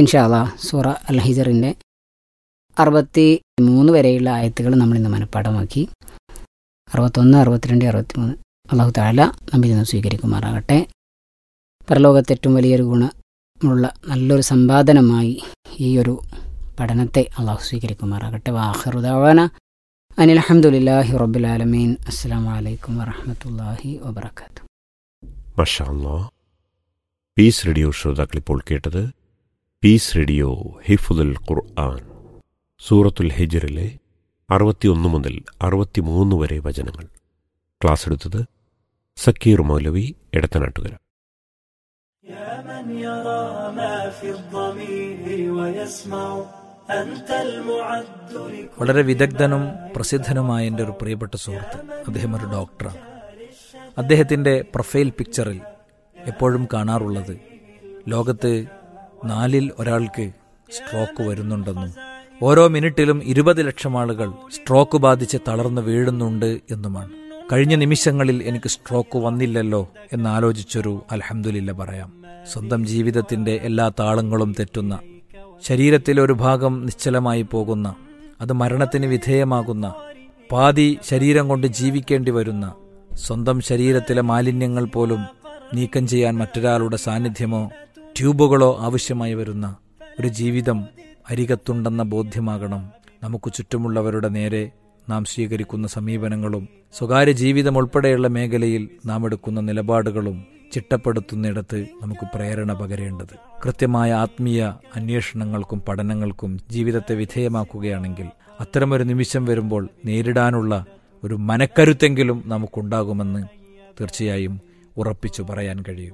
ഇൻഷാല്ല സൂറ അൽ ഹിജറിൻ്റെ അറുപത്തി മൂന്ന് വരെയുള്ള ആയത്തുകൾ നമ്മളിന്ന് മനഃപ്പാഠമാക്കി അറുപത്തൊന്ന് അറുപത്തിരണ്ട് അറുപത്തിമൂന്ന് അള്ളാഹു താല നമ്മിൽ നിന്ന് സ്വീകരിക്കുമാറാകട്ടെ പരലോകത്ത് ഏറ്റവും വലിയൊരു ഗുണമുള്ള നല്ലൊരു സമ്പാദനമായി ഈ ഒരു പഠനത്തെ അള്ളാഹു സ്വീകരിക്കുമാറാകട്ടെ വാഹറുദാവാന അനിൽ അഹമ്മദില്ലാഹി റബ്ബുലാലമീൻ അസ്സാം വലൈക്കും വറഹമത്തല്ലാഹി വബർക്കാത്തു മഷാല്ലാ പീസ് റേഡിയോ ശ്രോതാക്കൾ ഇപ്പോൾ കേട്ടത് പീസ് റേഡിയോ ഹിഫുദുൽ ഖുർആൻ സൂറത്തുൽ ഹിജറിലെ അറുപത്തിയൊന്ന് മുതൽ അറുപത്തിമൂന്ന് വരെ വചനങ്ങൾ ക്ലാസ് എടുത്തത് സക്കീർ മൗലവി എടത്തനാട്ടുകര يا من يرى ما في الضمير ويسمع أنت المعد لكل വളരെ വിദഗ്ധനും പ്രസിദ്ധനുമായ എൻ്റെ ഒരു പ്രിയപ്പെട്ട സുഹൃത്ത് അദ്ദേഹം ഒരു ഡോക്ടറാണ് അദ്ദേഹത്തിൻ്റെ പ്രൊഫൈൽ പിക്ചറിൽ എപ്പോഴും കാണാറുള്ളത് ലോകത്ത് നാലിൽ ഒരാൾക്ക് സ്ട്രോക്ക് വരുന്നുണ്ടെന്നും ഓരോ മിനിറ്റിലും ഇരുപത് ലക്ഷം ആളുകൾ സ്ട്രോക്ക് ബാധിച്ച് തളർന്നു വീഴുന്നുണ്ട് എന്നുമാണ് കഴിഞ്ഞ നിമിഷങ്ങളിൽ എനിക്ക് സ്ട്രോക്ക് വന്നില്ലല്ലോ എന്നാലോചിച്ചൊരു അൽഹംദുലില്ല പറയാം സ്വന്തം ജീവിതത്തിന്റെ എല്ലാ താളങ്ങളും തെറ്റുന്ന ശരീരത്തിലെ ഒരു ഭാഗം നിശ്ചലമായി പോകുന്ന അത് മരണത്തിന് വിധേയമാകുന്ന പാതി ശരീരം കൊണ്ട് ജീവിക്കേണ്ടി വരുന്ന സ്വന്തം ശരീരത്തിലെ മാലിന്യങ്ങൾ പോലും നീക്കം ചെയ്യാൻ മറ്റൊരാളുടെ സാന്നിധ്യമോ ട്യൂബുകളോ ആവശ്യമായി വരുന്ന ഒരു ജീവിതം അരികത്തുണ്ടെന്ന ബോധ്യമാകണം നമുക്ക് ചുറ്റുമുള്ളവരുടെ നേരെ നാം സ്വീകരിക്കുന്ന സമീപനങ്ങളും സ്വകാര്യ ജീവിതം ഉൾപ്പെടെയുള്ള മേഖലയിൽ നാം എടുക്കുന്ന നിലപാടുകളും ചിട്ടപ്പെടുത്തുന്നിടത്ത് നമുക്ക് പ്രേരണ പകരേണ്ടത് കൃത്യമായ ആത്മീയ അന്വേഷണങ്ങൾക്കും പഠനങ്ങൾക്കും ജീവിതത്തെ വിധേയമാക്കുകയാണെങ്കിൽ അത്തരമൊരു നിമിഷം വരുമ്പോൾ നേരിടാനുള്ള ഒരു മനക്കരുത്തെങ്കിലും നമുക്കുണ്ടാകുമെന്ന് തീർച്ചയായും ഉറപ്പിച്ചു പറയാൻ കഴിയും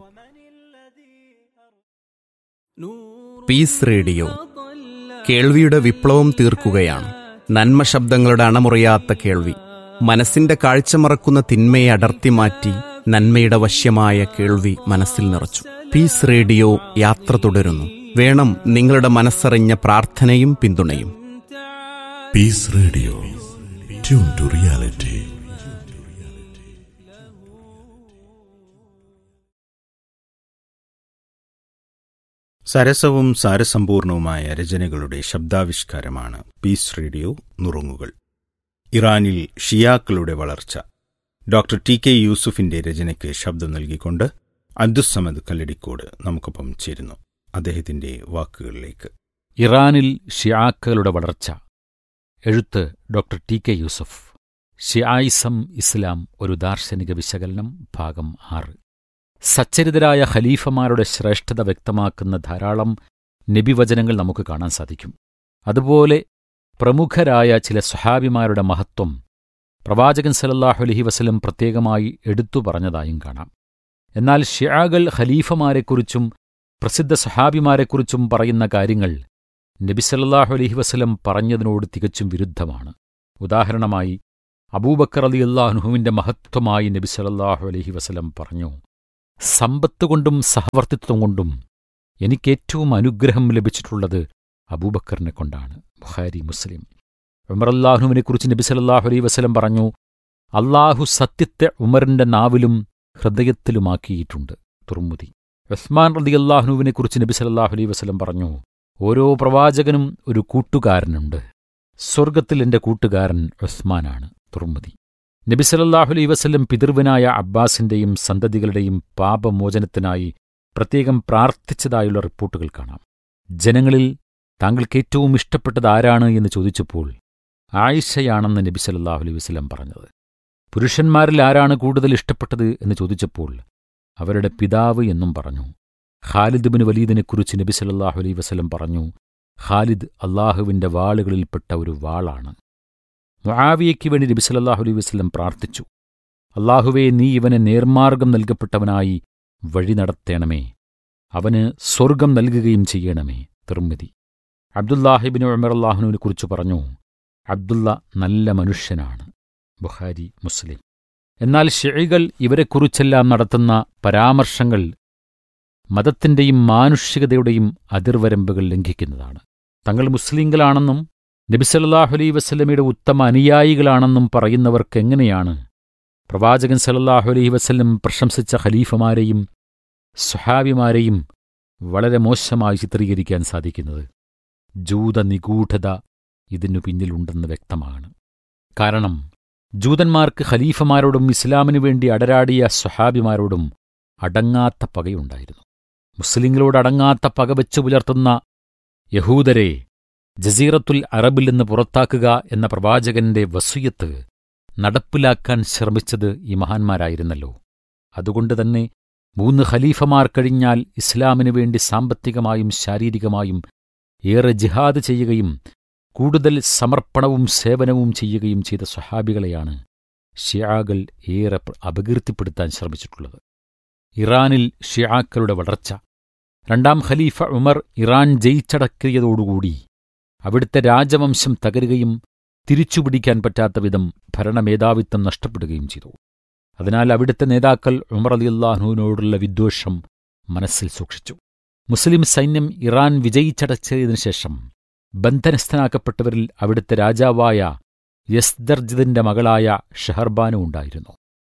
പീസ് റേഡിയോ കേൾവിയുടെ വിപ്ലവം തീർക്കുകയാണ് നന്മ ശബ്ദങ്ങളുടെ അണമുറിയാത്ത കേൾവി മനസ്സിന്റെ കാഴ്ച മറക്കുന്ന തിന്മയെ അടർത്തി മാറ്റി നന്മയുടെ വശ്യമായ കേൾവി മനസ്സിൽ നിറച്ചു പീസ് റേഡിയോ യാത്ര തുടരുന്നു വേണം നിങ്ങളുടെ മനസ്സറിഞ്ഞ പ്രാർത്ഥനയും പിന്തുണയും Peace Radio. Tune to reality. സരസവും സാരസമ്പൂർണവുമായ രചനകളുടെ ശബ്ദാവിഷ്കാരമാണ് പീസ് റേഡിയോ നുറുങ്ങുകൾ ഇറാനിൽ ഷിയാക്കളുടെ വളർച്ച ഡോക്ടർ ടി കെ യൂസുഫിന്റെ രചനയ്ക്ക് ശബ്ദം നൽകിക്കൊണ്ട് അബ്ദുസമദ് കല്ലടിക്കോട് നമുക്കൊപ്പം ചേരുന്നു അദ്ദേഹത്തിന്റെ വാക്കുകളിലേക്ക് ഇറാനിൽ ഷിയാക്കളുടെ വളർച്ച എഴുത്ത് ഡോക്ടർ ടി കെ യൂസഫ് ഷിയായിസം ഇസ്ലാം ഒരു ദാർശനിക വിശകലനം ഭാഗം ആറ് സച്ചരിതരായ ഖലീഫമാരുടെ ശ്രേഷ്ഠത വ്യക്തമാക്കുന്ന ധാരാളം നബിവചനങ്ങൾ നമുക്ക് കാണാൻ സാധിക്കും അതുപോലെ പ്രമുഖരായ ചില സ്വഹാബിമാരുടെ മഹത്വം പ്രവാചകൻ സലല്ലാഹു അലഹി വസലം പ്രത്യേകമായി എടുത്തു പറഞ്ഞതായും കാണാം എന്നാൽ ഷിയാകൾ ഖലീഫമാരെക്കുറിച്ചും പ്രസിദ്ധ സഹാബിമാരെക്കുറിച്ചും പറയുന്ന കാര്യങ്ങൾ നബി സല്ലല്ലാഹു അലൈഹി വസല്ലം പറഞ്ഞതിനോട് തികച്ചും വിരുദ്ധമാണ് ഉദാഹരണമായി അബൂബക്കർ അലി അള്ളാഹുവിന്റെ മഹത്വമായി നബി സല്ലല്ലാഹു അലൈഹി വസല്ലം പറഞ്ഞു സമ്പത്ത് കൊണ്ടും സഹവർത്തിത്വം കൊണ്ടും എനിക്കേറ്റവും അനുഗ്രഹം ലഭിച്ചിട്ടുള്ളത് അബൂബക്കറിനെ കൊണ്ടാണ് ബുഖാരി മുസ്ലിം ഉമറല്ലാഹുവിനെക്കുറിച്ച് നബി സല്ലല്ലാഹു അലൈഹി വസല്ലം പറഞ്ഞു അള്ളാഹു സത്യത്തെ ഉമറിന്റെ നാവിലും ഹൃദയത്തിലുമാക്കിയിട്ടുണ്ട് തുർമുതി ഉസ്മാൻ റതി അള്ളാഹുവിനെക്കുറിച്ച് നബി സല്ലല്ലാഹു അലൈഹി വസല്ലം പറഞ്ഞു ഓരോ പ്രവാചകനും ഒരു കൂട്ടുകാരനുണ്ട് സ്വർഗത്തിൽ എന്റെ കൂട്ടുകാരൻ ഉസ്മാനാണ് തുർമുതി നബി സല്ലല്ലാഹു അലൈഹി വസല്ലം പിതൃവനായ അബ്ബാസിന്റെയും സന്തതികളുടെയും പാപമോചനത്തിനായി പ്രത്യേകം പ്രാർത്ഥിച്ചതായുള്ള റിപ്പോർട്ടുകൾ കാണാം ജനങ്ങളിൽ താങ്കൾക്ക് ഏറ്റവും ഇഷ്ടപ്പെട്ടത് ആരാണ് എന്ന് ചോദിച്ചപ്പോൾ ആയിഷയാണെന്ന് നബി സല്ലല്ലാഹു അലൈഹി വസല്ലം പറഞ്ഞത് പുരുഷന്മാരിൽ ആരാണ് കൂടുതൽ ഇഷ്ടപ്പെട്ടത് എന്ന് ചോദിച്ചപ്പോൾ അവരുടെ പിതാവ് എന്നും പറഞ്ഞു ഖാലിദ് ബിൻ വലീദിനെക്കുറിച്ച് നബി സല്ലല്ലാഹു അലൈഹി വസല്ലം പറഞ്ഞു ഖാലിദ് അള്ളാഹുവിന്റെ വാളുകളിൽപ്പെട്ട ഒരു വാളാണ് മുആവിയയ്ക്ക് വേണ്ടി നബി സല്ലല്ലാഹു അലൈഹി വസല്ലം പ്രാർത്ഥിച്ചു അള്ളാഹുവേ നീ ഇവനെ നേർമാർഗം നൽകപ്പെട്ടവനായി വഴി നടത്തേണമേ അവന് സ്വർഗം നൽകുകയും ചെയ്യണമേ തിർമിതി അബ്ദുല്ലാഹിബിൻ ഉമർ അള്ളാഹുവിനെ കുറിച്ച് പറഞ്ഞു അബ്ദുള്ള നല്ല മനുഷ്യനാണ് ബുഖാരി മുസ്ലിം എന്നാൽ ഷിഴികൾ ഇവരെക്കുറിച്ചെല്ലാം നടത്തുന്ന പരാമർശങ്ങൾ മതത്തിന്റെയും മാനുഷികതയുടെയും അതിർവരമ്പുകൾ ലംഘിക്കുന്നതാണ് തങ്ങൾ മുസ്ലിങ്ങളാണെന്നും നബിസല്ലാഹു അലൈ വസ്ലമയുടെ ഉത്തമ അനുയായികളാണെന്നും പറയുന്നവർക്കെങ്ങനെയാണ് പ്രവാചകൻ സലല്ലാഹു അലൈഹി വസ്ല്ലം പ്രശംസിച്ച ഖലീഫമാരെയും സുഹാബിമാരെയും വളരെ മോശമായി ചിത്രീകരിക്കാൻ സാധിക്കുന്നത് ജൂത നിഗൂഢത ഇതിനു പിന്നിലുണ്ടെന്ന് വ്യക്തമാണ് കാരണം ജൂതന്മാർക്ക് ഖലീഫമാരോടും ഇസ്ലാമിനു വേണ്ടി അടരാടിയ സ്വഹാബിമാരോടും അടങ്ങാത്ത പകയുണ്ടായിരുന്നു മുസ്ലിങ്ങളോട് അടങ്ങാത്ത പക വെച്ചു പുലർത്തുന്ന യഹൂദരെ ജസീറത്തുൽ അറബിൽ നിന്ന് പുറത്താക്കുക എന്ന പ്രവാചകന്റെ വസുയത്ത് നടപ്പിലാക്കാൻ ശ്രമിച്ചത് ഈ മഹാന്മാരായിരുന്നല്ലോ അതുകൊണ്ട് തന്നെ മൂന്ന് ഖലീഫമാർ കഴിഞ്ഞാൽ ഇസ്ലാമിനു വേണ്ടി സാമ്പത്തികമായും ശാരീരികമായും ഏറെ ജിഹാദ് ചെയ്യുകയും കൂടുതൽ സമർപ്പണവും സേവനവും ചെയ്യുകയും ചെയ്ത സ്വഹാബികളെയാണ് ഷിയാകൾ ഏറെ പ്ര- അപകീർത്തിപ്പെടുത്താൻ ശ്രമിച്ചിട്ടുള്ളത് ഇറാനിൽ ഷിയാക്കളുടെ വളർച്ച രണ്ടാം ഖലീഫ ഉമർ ഇറാൻ ജയിച്ചടക്കിയതോടുകൂടി അവിടുത്തെ രാജവംശം തകരുകയും തിരിച്ചുപിടിക്കാൻ പറ്റാത്ത വിധം ഭരണമേധാവിത്വം നഷ്ടപ്പെടുകയും ചെയ്തു അതിനാൽ അവിടുത്തെ നേതാക്കൾ ഉമർ അലിയല്ലാഹുവിനോടുള്ള വിദ്വേഷം മനസ്സിൽ സൂക്ഷിച്ചു മുസ്ലിം സൈന്യം ഇറാൻ വിജയിച്ചടച്ചതിനു ശേഷം ബന്ധനസ്ഥനാക്കപ്പെട്ടവരിൽ അവിടുത്തെ രാജാവായ യസ്ദർജിദിന്റെ മകളായ ഷെഹർബാനു ഉണ്ടായിരുന്നു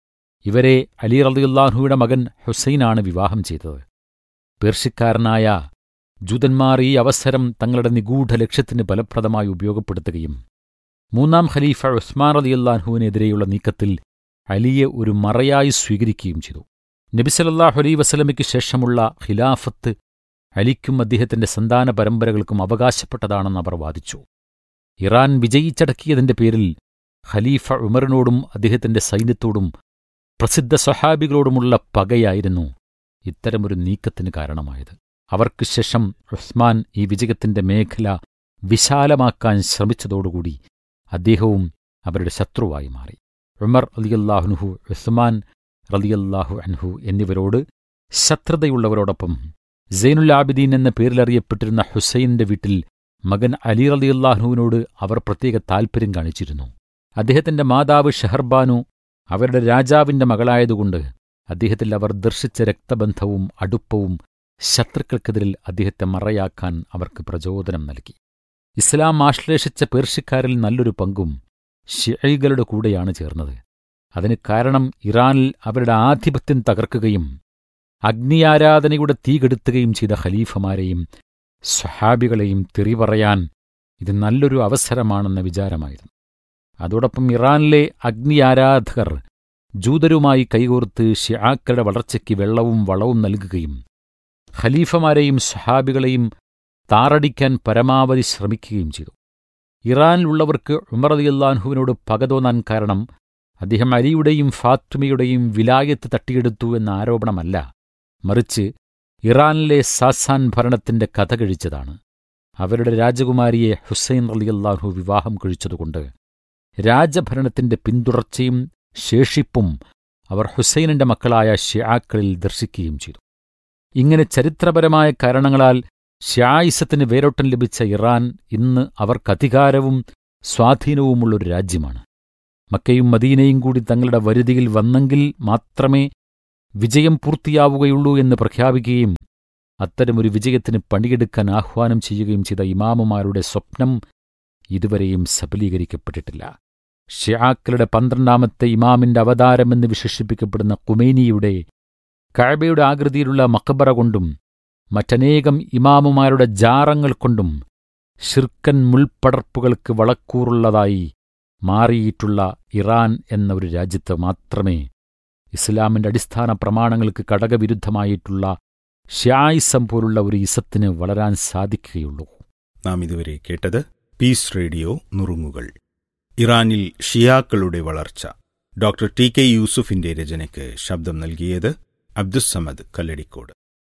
ഇവരെ അലി റളിയല്ലാഹുയുടെ മകൻ ഹുസൈനാണ് വിവാഹം ചെയ്തത് പേർഷ്യക്കാരനായ ജൂതന്മാർ ഈ അവസരം തങ്ങളുടെ നിഗൂഢ ലക്ഷ്യത്തിന് ഫലപ്രദമായി ഉപയോഗപ്പെടുത്തുകയും മൂന്നാം ഖലീഫ ഉസ്മാൻ റളിയല്ലാഹുവിനെതിരെയുള്ള നീക്കത്തിൽ അലിയെ ഒരു മറയായി സ്വീകരിക്കുകയും ചെയ്തു നബിസലല്ലാഹു അലൈ വസലമയ്ക്ക് ശേഷമുള്ള ഖിലാഫത്ത് അലിക്കും അദ്ദേഹത്തിന്റെ സന്താന പരമ്പരകൾക്കും അവകാശപ്പെട്ടതാണെന്ന് അവർ വാദിച്ചു ഇറാൻ വിജയിച്ചടക്കിയതിന്റെ പേരിൽ ഖലീഫ ഉമറിനോടും അദ്ദേഹത്തിന്റെ സൈന്യത്തോടും പ്രസിദ്ധ സ്വഹാബികളോടുമുള്ള പകയായിരുന്നു ഇത്തരമൊരു നീക്കത്തിന് കാരണമായത് അവർക്ക് ശേഷം ഉസ്മാൻ ഈ വിജയത്തിന്റെ മേഖല വിശാലമാക്കാൻ ശ്രമിച്ചതോടുകൂടി അദ്ദേഹവും അവരുടെ ശത്രുവായി മാറി ഉമർ അലിയല്ലാഹുനുഹു ഉസ്മാൻ റലിയല്ലാഹു അൻഹു എന്നിവരോട് ശത്രുതയുള്ളവരോടൊപ്പം സൈനുൽ ആബിദീൻ എന്ന പേരിലറിയപ്പെട്ടിരുന്ന ഹുസൈന്റെ വീട്ടിൽ മകൻ അലി റലിയല്ലാഹുവിനോട് അവർ പ്രത്യേക താൽപ്പര്യം കാണിച്ചിരുന്നു അദ്ദേഹത്തിന്റെ മാതാവ് ഷെഹർബാനു അവരുടെ രാജാവിന്റെ മകളായതുകൊണ്ട് അദ്ദേഹത്തിൽ അവർ ദർശിച്ച രക്തബന്ധവും അടുപ്പവും ശത്രുക്കൾക്കെതിരിൽ അദ്ദേഹത്തെ മറയാക്കാൻ അവർക്ക് പ്രചോദനം നൽകി ഇസ്ലാം ആശ്ലേഷിച്ച പേർഷ്യക്കാരിൽ നല്ലൊരു പങ്കും ഷിഐകളുടെ കൂടെയാണ് ചേർന്നത് അതിന് കാരണം ഇറാനിൽ അവരുടെ ആധിപത്യം തകർക്കുകയും അഗ്നിയാരാധനയുടെ തീ കെടുത്തുകയും ചെയ്ത ഖലീഫമാരെയും സ്വഹാബികളെയും തെറി പറയാൻ ഇത് നല്ലൊരു അവസരമാണെന്ന വിചാരമായിരുന്നു അതോടൊപ്പം ഇറാനിലെ അഗ്നിയാരാധകർ ജൂതരുമായി കൈകോർത്ത് ഷിയാക്കളുടെ വളർച്ചയ്ക്ക് വെള്ളവും വളവും നൽകുകയും ഖലീഫമാരെയും സ്വഹാബികളെയും താറടിക്കാൻ പരമാവധി ശ്രമിക്കുകയും ചെയ്തു ഇറാനിലുള്ളവർക്ക് ഉമർ അലിയല്ലാൻഹുവിനോട് പക തോന്നാൻ കാരണം അദ്ദേഹം അലിയുടെയും ഫാത്തുമയുടെയും വിലായത്ത് തട്ടിയെടുത്തു എന്ന ആരോപണമല്ല മറിച്ച് ഇറാനിലെ സാസാൻ ഭരണത്തിന്റെ കഥ കഴിച്ചതാണ് അവരുടെ രാജകുമാരിയെ ഹുസൈൻ അലിയല്ലാഹു വിവാഹം കഴിച്ചതുകൊണ്ട് രാജഭരണത്തിന്റെ പിന്തുടർച്ചയും ശേഷിപ്പും അവർ ഹുസൈനിന്റെ മക്കളായ ഷിയാക്കളിൽ ദർശിക്കുകയും ചെയ്തു ഇങ്ങനെ ചരിത്രപരമായ കാരണങ്ങളാൽ ഷ്യായിസത്തിന് വേരോട്ടം ലഭിച്ച ഇറാൻ ഇന്ന് അവർക്ക് അധികാരവും സ്വാധീനവുമുള്ളൊരു രാജ്യമാണ് മക്കയും മദീനയും കൂടി തങ്ങളുടെ വരുതിയിൽ വന്നെങ്കിൽ മാത്രമേ വിജയം പൂർത്തിയാവുകയുള്ളൂ എന്ന് പ്രഖ്യാപിക്കുകയും അത്തരമൊരു വിജയത്തിന് പണിയെടുക്കാൻ ആഹ്വാനം ചെയ്യുകയും ചെയ്ത ഇമാമുമാരുടെ സ്വപ്നം ഇതുവരെയും സബലീകരിക്കപ്പെട്ടിട്ടില്ല ഷിയാക്കളുടെ പന്ത്രണ്ടാമത്തെ ഇമാമിന്റെ അവതാരമെന്ന് വിശേഷിപ്പിക്കപ്പെടുന്ന കുമേനിയുടെ കഴബയുടെ ആകൃതിയിലുള്ള മക്കബറ കൊണ്ടും മറ്റനേകം ഇമാമുമാരുടെ ജാറങ്ങൾ കൊണ്ടും ഷിർക്കൻ മുൾപ്പടർപ്പുകൾക്ക് വളക്കൂറുള്ളതായി മാറിയിട്ടുള്ള ഇറാൻ എന്ന ഒരു രാജ്യത്ത് മാത്രമേ ഇസ്ലാമിന്റെ അടിസ്ഥാന പ്രമാണങ്ങൾക്ക് ഘടകവിരുദ്ധമായിട്ടുള്ള ഷ്യായിസം പോലുള്ള ഒരു ഇസത്തിന് വളരാൻ സാധിക്കുകയുള്ളൂ നാം ഇതുവരെ കേട്ടത് പീസ് റേഡിയോ നുറുങ്ങുകൾ ഇറാനിൽ ഷിയാക്കളുടെ വളർച്ച ഡോക്ടർ ടി കെ യൂസുഫിന്റെ രചനയ്ക്ക് ശബ്ദം നൽകിയത് Abdussamad Kalladikode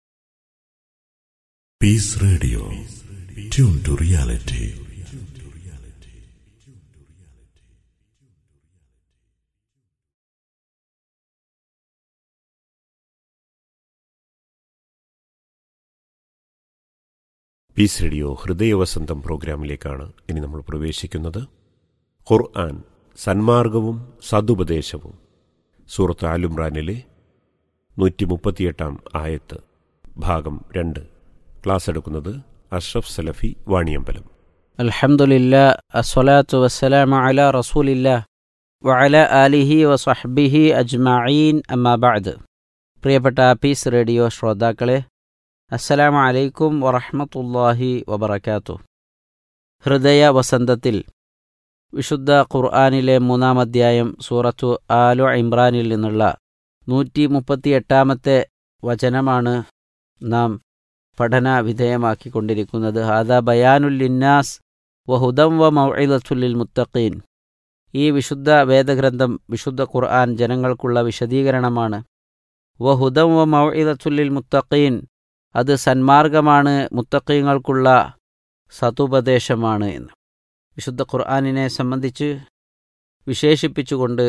Peace Radio. Tune to reality. Peace radio ഹൃദയവസന്തം പ്രോഗ്രാമിലേക്കാണ് ഇനി നമ്മൾ പ്രവേശിക്കുന്നത് ഖുർആൻ സന്മാർഗവും സതുപദേശവും സൂറത്ത് ആലുംറാനിലെ നൂറ്റി മുപ്പത്തിയെട്ടാം ആയത്ത് ഭാഗം രണ്ട് ക്ലാസ് എടുക്കുന്നത് അഷ്റഫ് സലഫി വാണിയമ്പലം അൽഹംദുലില്ല അസ്വലാത്തു വസ്സലാമു അല റസൂലില്ല വഅല ആലിഹി വസഹ്ബിഹി അജ്മഈൻ അമ്മാ ബഅദ് പ്രിയപ്പെട്ട പീസ് റേഡിയോ ശ്രോതാക്കളെ അസ്സലാമു അലൈക്കും വറഹ്മത്തുള്ളാഹി വബറകാത്തു ഹൃദയ വസന്തത്തിൽ വിശുദ്ധ ഖുർആനിലെ മൂന്നാം അധ്യായം സൂറത്തു ആലു ഇമ്രാനിൽ നിന്നുള്ള നൂറ്റി മുപ്പത്തി എട്ടാമത്തെ വചനമാണ് നാം പഠന വിധേയമാക്കിക്കൊണ്ടിരിക്കുന്നത് ഹാദ ബയാനുൽ ലിന്നാസ് വഹുദം വ മൗഇദത്തുല്ലിൽ മുത്തഖീൻ ഈ വിശുദ്ധ വേദഗ്രന്ഥം വിശുദ്ധ ഖുർആൻ ജനങ്ങൾക്കുള്ള വിശദീകരണമാണ് വഹുദം വ മൗഇദത്തുല്ലിൽ മുത്തഖീൻ അത് സന്മാർഗമാണ് മുത്തഖീങ്ങൾക്കുള്ള സതുപദേശമാണ് എന്ന് വിശുദ്ധ ഖുർആനിനെ സംബന്ധിച്ച് വിശേഷിപ്പിച്ചുകൊണ്ട്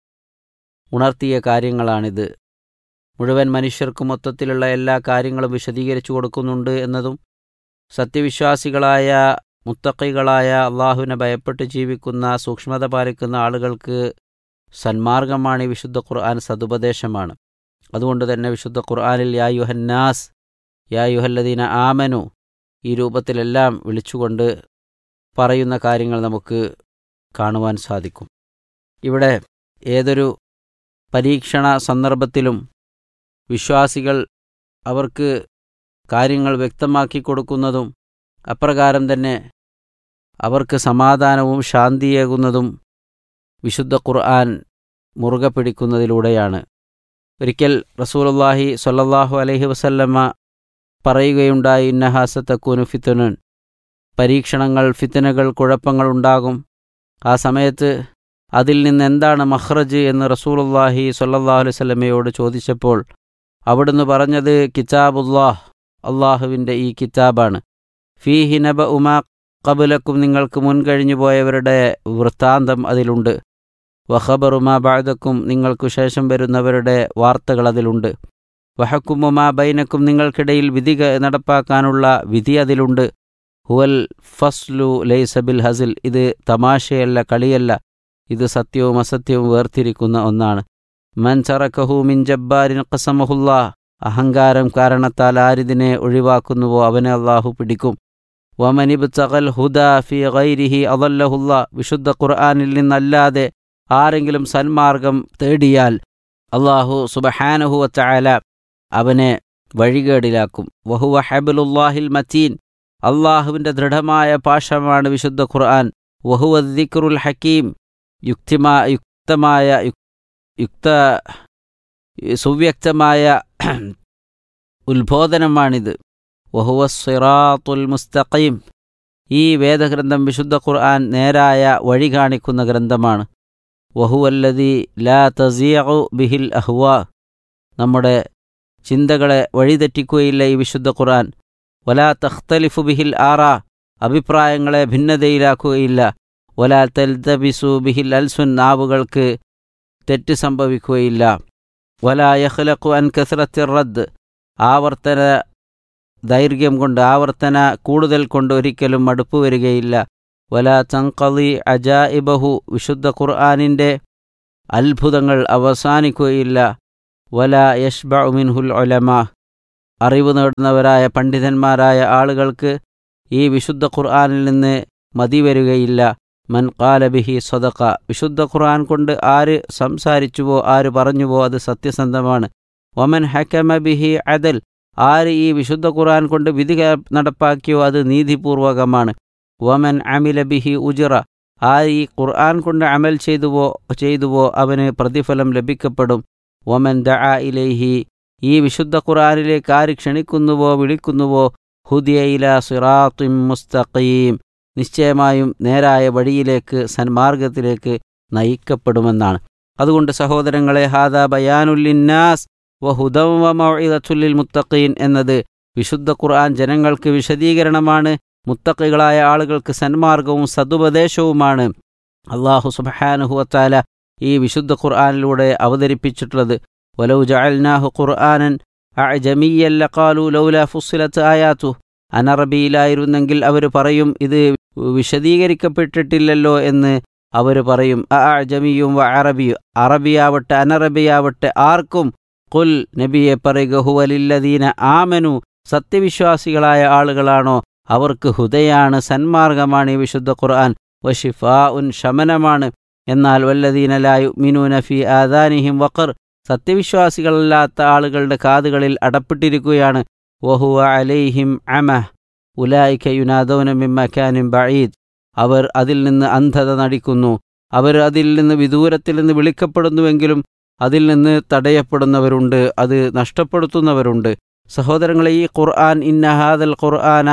ഉണർത്തിയ കാര്യങ്ങളാണിത് മുഴുവൻ മനുഷ്യർക്ക് മൊത്തത്തിലുള്ള എല്ലാ കാര്യങ്ങളും വിശദീകരിച്ചു കൊടുക്കുന്നുണ്ട് എന്നതും സത്യവിശ്വാസികളായ മുത്തക്കികളായ അള്ളാഹുവിനെ ഭയപ്പെട്ട് ജീവിക്കുന്ന സൂക്ഷ്മത പാലിക്കുന്ന ആളുകൾക്ക് സന്മാർഗമാണ് ഈ വിശുദ്ധ ഖുർആൻ സതുപദേശമാണ് അതുകൊണ്ട് തന്നെ വിശുദ്ധ ഖുർആനിൽ യാ യുഹന്നാസ് യാ യുഹല്ലദീന ആമനു ഈ രൂപത്തിലെല്ലാം വിളിച്ചുകൊണ്ട് പറയുന്ന കാര്യങ്ങൾ നമുക്ക് കാണുവാൻ സാധിക്കും ഇവിടെ ഏതൊരു പരീക്ഷണ സന്ദർഭത്തിലും വിശ്വാസികൾ അവർക്ക് കാര്യങ്ങൾ വ്യക്തമാക്കി കൊടുക്കുന്നതും അപ്രകാരം തന്നെ അവർക്ക് സമാധാനവും ശാന്തിയേകുന്നതും വിശുദ്ധ ഖുർആൻ മുറുകെ പിടിക്കുന്നതിലൂടെയാണ് ഒരിക്കൽ റസൂലുള്ളാഹി സ്വല്ലല്ലാഹു അലൈഹി വസല്ലമ്മ പറയുകയുണ്ടായി ഇന്നഹാസത്തക്കൂനു ഫിത്തുനൻ പരീക്ഷണങ്ങൾ ഫിത്തനകൾ കുഴപ്പങ്ങൾ ഉണ്ടാകും ആ സമയത്ത് അതിൽ നിന്ന് എന്താണ് മഹ്റജ് എന്ന് റസൂലുള്ളാഹി സ്വല്ലല്ലാഹു അലൈഹി വസല്ലമയോട് ചോദിച്ചപ്പോൾ അവിടുന്ന് പറഞ്ഞത് കിതാബുല്ലാഹ് അള്ളാഹുവിൻ്റെ ഈ കിതാബാണ് ഫീഹി നബ ഉമാ കബുലക്കും നിങ്ങൾക്ക് മുൻകഴിഞ്ഞു പോയവരുടെ വൃത്താന്തം അതിലുണ്ട് വഹബറുമാ ബാദക്കും നിങ്ങൾക്കു ശേഷം വരുന്നവരുടെ വാർത്തകൾ അതിലുണ്ട് വഹക്കുമുമാ ബൈനക്കും നിങ്ങൾക്കിടയിൽ വിധി നടപ്പാക്കാനുള്ള വിധി അതിലുണ്ട് ഹുവൽ ഫസ്ലു ലൈസബിൽ ഹസിൽ ഇത് തമാശയല്ല കളിയല്ല ഇത് സത്യവും അസത്യവും വേർതിരിക്കുന്ന ഒന്നാണ് മൻ ചറക്കഹു മിൻ ജബ്ബാരിൻ ഖസമഹുല്ലാ അഹങ്കാരം കാരണത്താൽ ആരിതിനെ ഒഴിവാക്കുന്നുവോ അവനെ അള്ളാഹു പിടിക്കും വമനിബ് തകൽ ഹുദ ഫി ഗൈരിഹി അദല്ലഹുല്ല വിശുദ്ധ ഖുർആാനിൽ നിന്നല്ലാതെ ആരെങ്കിലും സന്മാർഗം തേടിയാൽ അള്ളാഹു സുബഹാനഹു വച്ചായാല അവനെ വഴികേടിലാക്കും വഹുവ ഹബലുല്ലാഹിൽ മത്തീൻ അള്ളാഹുവിൻ്റെ ദൃഢമായ പാശമാണ് വിശുദ്ധ ഖുർആൻ വഹുവ ദിക്റുൽ ഹക്കീം യുക്തിമാ യുക്തമായ യുക്ത സുവ്യക്തമായ ഉത്ബോധനമാണിത് വഹുവ സിറാത്തുൽ മുസ്തഖീം ഈ വേദഗ്രന്ഥം വിശുദ്ധ ഖുർആൻ നേരായ വഴി കാണിക്കുന്ന ഗ്രന്ഥമാണ് വഹുവല്ലതി ലാ തസിയു ബിഹിൽ അഹ്വാ നമ്മുടെ ചിന്തകളെ വഴിതെറ്റിക്കുകയില്ല ഈ വിശുദ്ധ ഖുർആൻ വലാ തഖ്തലിഫു ബിഹിൽ ആറ അഭിപ്രായങ്ങളെ ഭിന്നതയിലാക്കുകയില്ല വലാ തൽതബിസു ബിഹിൽ അൽസുൻ നാവുകൾക്ക് തെറ്റ് സംഭവിക്കുകയില്ല വലാ യഖ്ലഖു അൻ കസ്രത്തി റദ്ദ് ആവർത്തന ദൈർഘ്യം കൊണ്ട് ആവർത്തന കൂടുതൽ കൊണ്ട് ഒരിക്കലും മടുപ്പ് വരികയില്ല വലാ തങ്കലി അജാഇബഹു വിശുദ്ധ ഖുർആാനിൻ്റെ അത്ഭുതങ്ങൾ അവസാനിക്കുകയില്ല വലാ യഷ്ബ മിൻഹുൽ ഒലമ അറിവ് നേടുന്നവരായ പണ്ഡിതന്മാരായ ആളുകൾക്ക് ഈ വിശുദ്ധ ഖുർആാനിൽ നിന്ന് മതി വരികയില്ല മൻ കാലബിഹി സ്വതക്ക വിശുദ്ധ ഖുർആൻ കൊണ്ട് ആര് സംസാരിച്ചുവോ ആര് പറഞ്ഞുവോ അത് സത്യസന്ധമാണ് ഒമൻ ഹക്കമ ബിഹി അദൽ ആര് ഈ വിശുദ്ധ ഖുർആൻ കൊണ്ട് വിധി നടപ്പാക്കിയോ അത് നീതിപൂർവകമാണ് വമൻ അമില ബിഹി ഉജിറ ആര് ഈ ഖുർആൻ കൊണ്ട് അമൽ ചെയ്തുവോ ചെയ്തുവോ അവന് പ്രതിഫലം ലഭിക്കപ്പെടും വമൻ ദ ഇലൈഹി ഈ വിശുദ്ധ ഖുർആനിലേക്ക് ആര് ക്ഷണിക്കുന്നുവോ വിളിക്കുന്നുവോ ഹുദിയയില സിറാത്തും മുസ്തഖീം നിശ്ചയമായും നേരായ വഴിയിലേക്ക് സന്മാർഗത്തിലേക്ക് നയിക്കപ്പെടുമെന്നാണ് അതുകൊണ്ട് സഹോദരങ്ങളെ ഹാദ ബയാനുല്ലിന്നാസ് വഹുദം വ മൗഇദത്തുല്ലിൽ മുത്തഖീൻ എന്നത് വിശുദ്ധ ഖുർആൻ ജനങ്ങൾക്ക് വിശദീകരണമാണ് മുത്തഖികളായ ആളുകൾക്ക് സന്മാർഗവും സതുപദേശവുമാണ് അള്ളാഹു സുബഹാനുഹുവത്താല ഈ വിശുദ്ധ ഖുർആനിലൂടെ അവതരിപ്പിച്ചിട്ടുള്ളത് വലൗ ജഅൽനാഹു ഖുർആനൻ അഅജമിയ്യൻ ലഖാലു ലൗല ഫുസ്സിലത്ത് ആയാത്തു അനറബിയിലായിരുന്നെങ്കിൽ അവർ പറയും ഇത് വിശദീകരിക്കപ്പെട്ടിട്ടില്ലല്ലോ എന്ന് അവർ പറയും അഅജമിയും വ അറബിയും അറബിയാവട്ടെ അനറബിയാവട്ടെ ആർക്കും കുൽ നബിയെ പറയുക ഹുവലില്ലദീന ആമനു സത്യവിശ്വാസികളായ ആളുകളാണോ അവർക്ക് ഹുദയാണ് സന്മാർഗമാണ് ഈ വിശുദ്ധ ഖുർആൻ വഷിഫാ ഉൻ ശമനമാണ് എന്നാൽ വല്ലദീനലായു മിനൂന ഫി ആദാനിഹിം വഖർ സത്യവിശ്വാസികളല്ലാത്ത ആളുകളുടെ കാതുകളിൽ അടപ്പെട്ടിരിക്കുകയാണ് വഹുവ അലൈഹിം അമ ഉലായിക്ക യുനാദോന മിമ്മക്കാനും ബഴീദ് അവർ അതിൽ നിന്ന് അന്ധത നടിക്കുന്നു അവർ അതിൽ നിന്ന് വിദൂരത്തിൽ നിന്ന് വിളിക്കപ്പെടുന്നുവെങ്കിലും അതിൽ നിന്ന് തടയപ്പെടുന്നവരുണ്ട് അത് നഷ്ടപ്പെടുത്തുന്നവരുണ്ട് സഹോദരങ്ങളെ ഈ ഖുർആൻ ഇന്നഹാദൽ ഖുർആന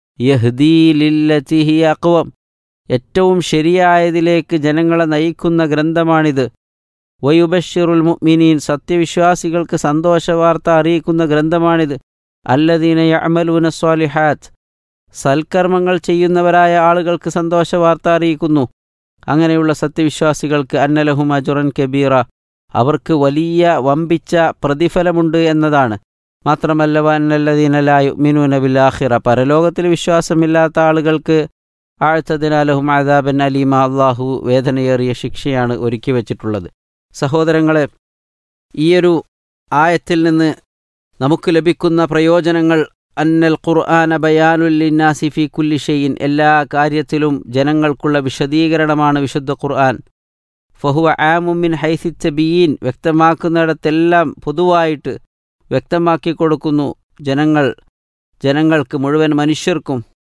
യഹ്ദീലില്ലി അക്വം ഏറ്റവും ശരിയായതിലേക്ക് ജനങ്ങളെ നയിക്കുന്ന ഗ്രന്ഥമാണിത് വയുബഷിറുൽ മുഅ്മിനീൻ സത്യവിശ്വാസികൾക്ക് സന്തോഷവാർത്ത അറിയിക്കുന്ന ഗ്രന്ഥമാണിത് അല്ലദീന യഅമലൂന സ്വാലിഹാത്ത് സൽക്കർമ്മങ്ങൾ ചെയ്യുന്നവരായ ആളുകൾക്ക് സന്തോഷവാർത്ത അറിയിക്കുന്നു അങ്ങനെയുള്ള സത്യവിശ്വാസികൾക്ക് അന്നലഹും അജുറൻ കബീറ അവർക്ക് വലിയ വമ്പിച്ച പ്രതിഫലമുണ്ട് എന്നതാണ് മാത്രമല്ല വന്നല്ലദീനലായു മിനൂന ബില്ലാഹിറ പരലോകത്തിൽ വിശ്വാസമില്ലാത്ത ആളുകൾക്ക് ആഴ്ത്തതിനാലഹും ആദാബൻ അലീമ അള്ളാഹു വേദനയേറിയ ശിക്ഷയാണ് ഒരുക്കി വച്ചിട്ടുള്ളത് സഹോദരങ്ങളെ ഈയൊരു ആയത്തിൽ നിന്ന് നമുക്ക് ലഭിക്കുന്ന പ്രയോജനങ്ങൾ അന്നൽ ഖുർആന ബയാനുല്ലിന്നാസി ഫി കുല്ലി ഷെയ്യിൻ എല്ലാ കാര്യത്തിലും ജനങ്ങൾക്കുള്ള വിശദീകരണമാണ് വിശുദ്ധ ഖുർആൻ ഫഹുവ ആമുമിൻ ഹൈസിത്തബിയീൻ വ്യക്തമാക്കുന്നിടത്തെല്ലാം പൊതുവായിട്ട് വ്യക്തമാക്കി കൊടുക്കുന്നു ജനങ്ങൾ ജനങ്ങൾക്ക് മുഴുവൻ മനുഷ്യർക്കും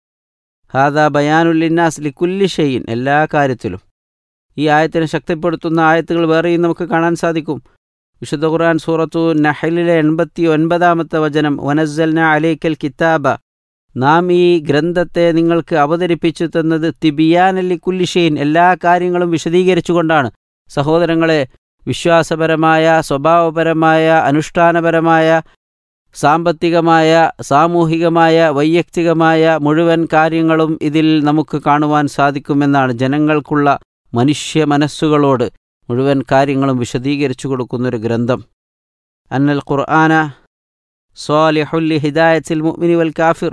ഹാദാ ബയാനുല്ലിന്നാസ് ലിക്കുല്ലി ഷെയ്യിൻ എല്ലാ കാര്യത്തിലും ഈ ആയത്തിനെ ശക്തിപ്പെടുത്തുന്ന ആയത്തുകൾ വേറെയും നമുക്ക് കാണാൻ സാധിക്കും വിശുദ്ധ ഖുർആൻ സൂറത്തു നഹലിലെ എൺപത്തി ഒൻപതാമത്തെ വചനം വനസ്സൽന അലൈക്കൽ കിതാബ നാം ഈ ഗ്രന്ഥത്തെ നിങ്ങൾക്ക് അവതരിപ്പിച്ചു തന്നത് തിബിയാനല്ലി കുല്ലിഷെയിൻ എല്ലാ കാര്യങ്ങളും വിശദീകരിച്ചുകൊണ്ടാണ് സഹോദരങ്ങളെ വിശ്വാസപരമായ സ്വഭാവപരമായ അനുഷ്ഠാനപരമായ സാമ്പത്തികമായ സാമൂഹികമായ വൈയക്തികമായ മുഴുവൻ കാര്യങ്ങളും ഇതിൽ നമുക്ക് കാണുവാൻ സാധിക്കുമെന്നാണ് ജനങ്ങൾക്കുള്ള മനുഷ്യ മനസ്സുകളോട് മുഴുവൻ കാര്യങ്ങളും വിശദീകരിച്ചു കൊടുക്കുന്നൊരു ഗ്രന്ഥം അന്നൽ ഖുർആന സ്വാലിഹുല്ലി ഹിദായത്തിൽ മുഅ്മിനി വൽ കാഫിർ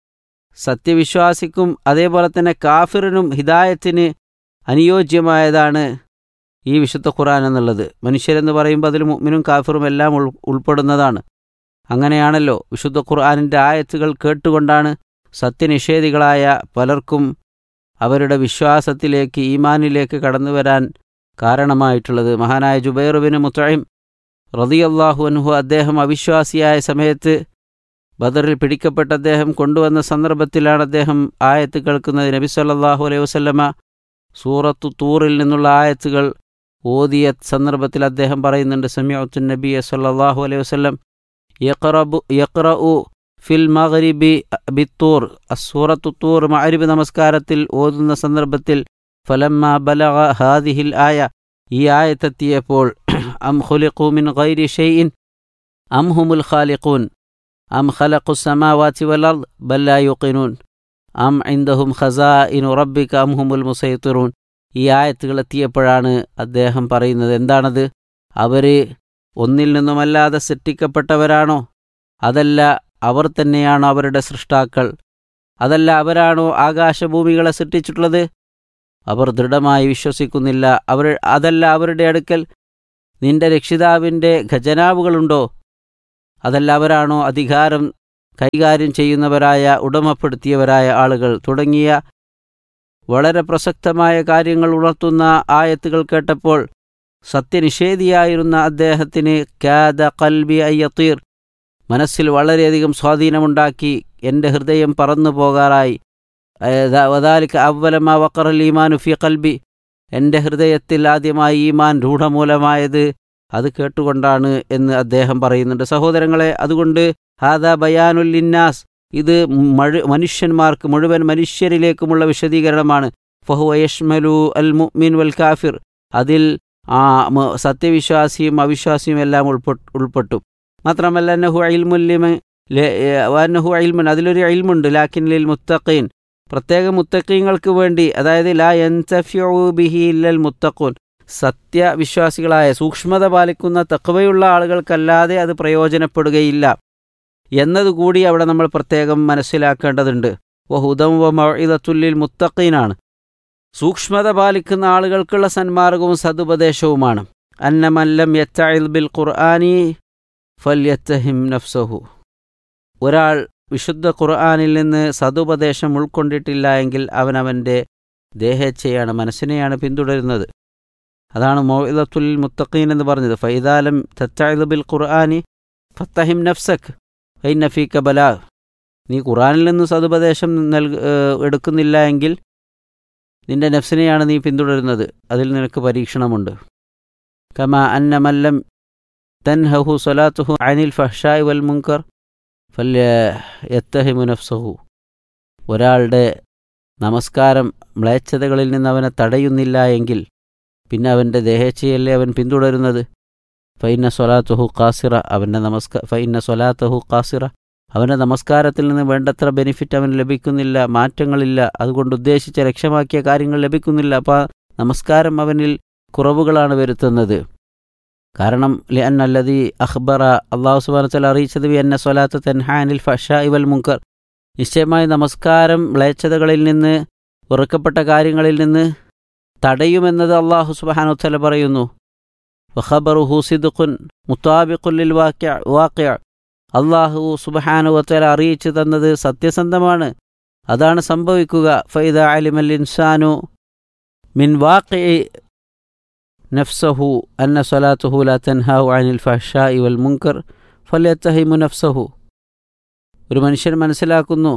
സത്യവിശ്വാസിക്കും അതേപോലെ തന്നെ കാഫിറിനും ഹിദായത്തിന് അനുയോജ്യമായതാണ് ഈ വിശുദ്ധ ഖുർആൻ എന്നുള്ളത് മനുഷ്യരെന്ന് പറയുമ്പോൾ അതിൽ മുഅ്മിനും കാഫിറും എല്ലാം ഉൾ ഉൾപ്പെടുന്നതാണ് അങ്ങനെയാണല്ലോ വിശുദ്ധ ഖുർആാനിൻ്റെ ആയത്തുകൾ കേട്ടുകൊണ്ടാണ് സത്യനിഷേധികളായ പലർക്കും അവരുടെ വിശ്വാസത്തിലേക്ക് ഈമാനിലേക്ക് കടന്നു വരാൻ കാരണമായിട്ടുള്ളത് മഹാനായ ജുബൈറുബിന് മുത്തഴിം റതിയല്ലാഹു അൻഹു അദ്ദേഹം അവിശ്വാസിയായ സമയത്ത് ബദറിൽ പിടിക്കപ്പെട്ട അദ്ദേഹം കൊണ്ടുവന്ന സന്ദർഭത്തിലാണ് അദ്ദേഹം ആയത്ത് കേൾക്കുന്നത് നബി സല്ലാഹു അലൈഹി വസ്ലമ സൂറത്തു തൂറിൽ നിന്നുള്ള ആയത്തുകൾ ഓതിയ സന്ദർഭത്തിൽ അദ്ദേഹം പറയുന്നുണ്ട് സമീഅത്തു നബി സല്ലാഹു അലൈഹി വസ്ലം യഖറബു യഖ്റഉ ഫിൽ മഗ്രിബി ബിത്തൂർ അസൂറത്തു തൂർ മഅരിബ് നമസ്കാരത്തിൽ ഓതുന്ന സന്ദർഭത്തിൽ ഫലമ്മ ബലഗ ഹാദിഹിൽ ആയ ഈ ആയത്തെത്തിയപ്പോൾ അം ഖുലിഖു മിൻ ഗൈരി ഷെയ്ഇൻ അം ഹുമുൽ ഖാലിഖൂൻ അം ഖലഖു സമാവാതി വൽ അർദ് ബൽ ലാ യുഖിനൂൻ അം ഇൻദഹും ഖസാഇനു റബ്ബിക അം ഹുമുൽ മുസൈത്തിറൂൻ ഈ ആയത്തുകൾ എത്തിയപ്പോഴാണ് അദ്ദേഹം പറയുന്നത് എന്താണത് അവര് ഒന്നിൽ നിന്നുമല്ലാതെ സൃഷ്ടിക്കപ്പെട്ടവരാണോ അതല്ല അവർ തന്നെയാണോ അവരുടെ സൃഷ്ടാക്കൾ അതല്ല അവരാണോ ആകാശഭൂമികളെ സൃഷ്ടിച്ചിട്ടുള്ളത് അവർ ദൃഢമായി വിശ്വസിക്കുന്നില്ല അവർ അതല്ല അവരുടെ അടുക്കൽ നിന്റെ രക്ഷിതാവിൻ്റെ ഖജനാവുകളുണ്ടോ അതല്ല അവരാണോ അധികാരം കൈകാര്യം ചെയ്യുന്നവരായ ഉടമപ്പെടുത്തിയവരായ ആളുകൾ തുടങ്ങിയ വളരെ പ്രസക്തമായ കാര്യങ്ങൾ ഉണർത്തുന്ന ആയത്തുകൾ കേട്ടപ്പോൾ സത്യനിഷേധിയായിരുന്ന അദ്ദേഹത്തിന് ക്യാദ കൽബി അയ്യത്തീർ മനസ്സിൽ വളരെയധികം സ്വാധീനമുണ്ടാക്കി എൻ്റെ ഹൃദയം പറന്നു പോകാറായി വദാലിക്ക് അവലമ വക്കറൽ ഈമാനു ഫി കൽബി എൻ്റെ ഹൃദയത്തിൽ ആദ്യമായി ഈമാൻ രൂഢമൂലമായത് അത് കേട്ടുകൊണ്ടാണ് എന്ന് അദ്ദേഹം പറയുന്നുണ്ട് സഹോദരങ്ങളെ അതുകൊണ്ട് ഹാദ ബയാനുല്ലിന്നാസ് ഇത് മഴ മനുഷ്യന്മാർക്ക് മുഴുവൻ മനുഷ്യരിലേക്കുമുള്ള വിശദീകരണമാണ് ഫഹു യഷ്മലു അൽ മുഅ്മിൻ വൽ കാഫിർ അതിൽ ആ സത്യവിശ്വാസിയും അവിശ്വാസിയും എല്ലാം ഉൾപ്പെട്ടു ഉൾപ്പെട്ടു മാത്രമല്ല നഹു അയിൽമുല്ലിമ നഹു അയിൽമുൻ അതിലൊരു അയിൽമുണ്ട് ലാക്കിൻ ലിൽ മുത്തഖീൻ പ്രത്യേക മുത്തക്കീങ്ങൾക്ക് വേണ്ടി അതായത് ലാ എൻസഫ്യൂ ബിഹി ഇല്ലൽ മുത്തഖൂൻ സത്യവിശ്വാസികളായ സൂക്ഷ്മത പാലിക്കുന്ന തക്കവയുള്ള ആളുകൾക്കല്ലാതെ അത് പ്രയോജനപ്പെടുകയില്ല എന്നതുകൂടി അവിടെ നമ്മൾ പ്രത്യേകം മനസ്സിലാക്കേണ്ടതുണ്ട് വഹുദം വ മഇദത്തുല്ലിൽ മുത്തഖീനാണ് സൂക്ഷ്മത പാലിക്കുന്ന ആളുകൾക്കുള്ള സന്മാർഗവും സതുപദേശവുമാണ് അന്നമല്ലം യത്തഇൽ ബിൽ ഖുർആനി ഫല്യത്തഹിം നഫ്സഹു ഒരാൾ വിശുദ്ധ ഖുർആാനിൽ നിന്ന് സതുപദേശം ഉൾക്കൊണ്ടിട്ടില്ല എങ്കിൽ അവനവൻ്റെ ദേഹേച്ഛയാണ് മനസ്സിനെയാണ് പിന്തുടരുന്നത് അതാണ് മൊയ്ദത്തുൽ മുത്തഖീൻ എന്ന് പറഞ്ഞത് ഫൈദാലം തത്തഇൽ ബിൽ ഖുർആനി ഫത്തഹിം നഫ്സക് ഫൈനഫീക്ക ബലാ നീ ഖുറാനിൽ നിന്ന് സതുപദേശം നൽക ഏഹ് എടുക്കുന്നില്ല എങ്കിൽ നിന്റെ നഫ്സിനെയാണ് നീ പിന്തുടരുന്നത് അതിൽ നിനക്ക് പരീക്ഷണമുണ്ട് കമ അന്ന മല്ലം തൻഹഹു സ്വലാത്തുഹു അനിൽ ഫഹ്ഷായ് വൽ മുങ്കർ ഫല്യ യത്തഹിമു നഫ്സഹു ഒരാളുടെ നമസ്കാരം മ്ലേച്ഛതകളിൽ നിന്ന് അവനെ തടയുന്നില്ല എങ്കിൽ പിന്നെ അവൻ്റെ ദേഹേച്ഛയല്ലേ അവൻ പിന്തുടരുന്നത് ഫൈന സ്വലാത്തുഹു കാസിറ അവൻ്റെ നമസ്കാ ഫൈന സ്വലാത്തുഹു കാസിറ അവൻ്റെ നമസ്കാരത്തിൽ നിന്ന് വേണ്ടത്ര ബെനിഫിറ്റ് അവന് ലഭിക്കുന്നില്ല മാറ്റങ്ങളില്ല അതുകൊണ്ട് ഉദ്ദേശിച്ച ലക്ഷ്യമാക്കിയ കാര്യങ്ങൾ ലഭിക്കുന്നില്ല അപ്പോൾ ആ നമസ്കാരം അവനിൽ കുറവുകളാണ് വരുത്തുന്നത് കാരണം ലിഅൻ അല്ലതി അഖ്ബറ അള്ളാഹു സുബാനത്തല അറിയിച്ചത് വി എന്ന സ്വലാത്ത് തെൻഹാനിൽ ഫഷ ഇവൽ മുങ്കർ നിശ്ചയമായി നമസ്കാരം മ്ലേച്ഛതകളിൽ നിന്ന് വെറുക്കപ്പെട്ട കാര്യങ്ങളിൽ നിന്ന് തടയുമെന്നത് അള്ളാഹു സുബാനുത്തല പറയുന്നു വഖബറുഹു സിദുഖുൻ മുത്താബിഖുല്ലിൽ വാക്യ വാക്യ അള്ളാഹു സുബഹാനുവത്തല അറിയിച്ചു തന്നത് സത്യസന്ധമാണ് അതാണ് സംഭവിക്കുക ഫൈദ അലിമൽ ഇൻസാനു മിൻ വാഖി നഫ്സഹു അന്ന സ്വലാത്തുഹു ലാ തൻഹാഹു അനിൽ ഫഹ്ഷാഇ വൽ മുങ്കർ ഫല്യത്തഹിമു നഫ്സഹു ഒരു മനുഷ്യൻ മനസ്സിലാക്കുന്നു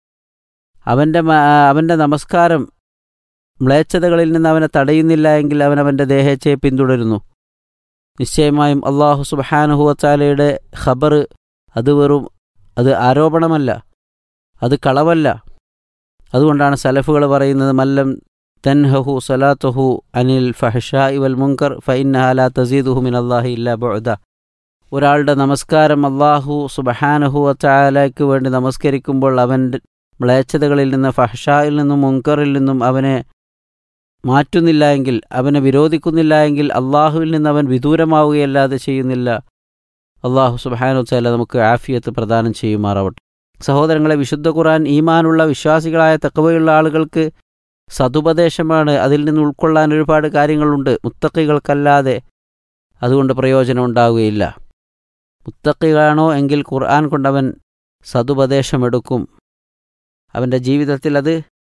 അവൻ്റെ മ- അവൻ്റെ നമസ്കാരം മ്ലേച്ഛതകളിൽ നിന്ന് അവനെ തടയുന്നില്ല എങ്കിൽ അവൻ അവൻ്റെ ദേഹേച്ഛയെ പിന്തുടരുന്നു നിശ്ചയമായും അള്ളാഹു സുബഹാനുഹുവത്താലയുടെ ഖബർ അത് വെറും അത് ആരോപണമല്ല അത് കളവല്ല അതുകൊണ്ടാണ് സലഫുകൾ പറയുന്നത് മല്ലം തൻഹഹു സലാത്തുഹു അനിൽ ഫഹ്ഷാഇ വൽ മുങ്കർ ഫൈന്നഹാല തസീദുഹു മിൻ അള്ളാഹി ഇല്ല ബുഅദ ഒരാളുടെ നമസ്കാരം അള്ളാഹു സുബഹാനുഹുവത്താലയ്ക്ക് വേണ്ടി നമസ്കരിക്കുമ്പോൾ അവൻ്റെ മ്ലേച്ഛതകളിൽ നിന്ന് ഫഹ്ഷായിൽ നിന്നും മുങ്കറിൽ നിന്നും അവനെ മാറ്റുന്നില്ല എങ്കിൽ അവനെ വിരോധിക്കുന്നില്ല എങ്കിൽ അള്ളാഹുവിൽ നിന്ന് അവൻ വിദൂരമാവുകയല്ലാതെ ചെയ്യുന്നില്ല അള്ളാഹു സുബാനുത്തല നമുക്ക് ആഫിയത്ത് പ്രദാനം ചെയ്യുമാറാവട്ടെ സഹോദരങ്ങളെ വിശുദ്ധ ഖുർആൻ ഈമാനുള്ള വിശ്വാസികളായ തക്കവയുള്ള ആളുകൾക്ക് സതുപദേശമാണ് അതിൽ നിന്ന് ഉൾക്കൊള്ളാൻ ഒരുപാട് കാര്യങ്ങളുണ്ട് മുത്തക്കികൾക്കല്ലാതെ അതുകൊണ്ട് പ്രയോജനം ഉണ്ടാവുകയില്ല മുത്തക്കികളാണോ എങ്കിൽ ഖുർആൻ കൊണ്ടവൻ സതുപദേശമെടുക്കും അവൻ്റെ ജീവിതത്തിൽ അത്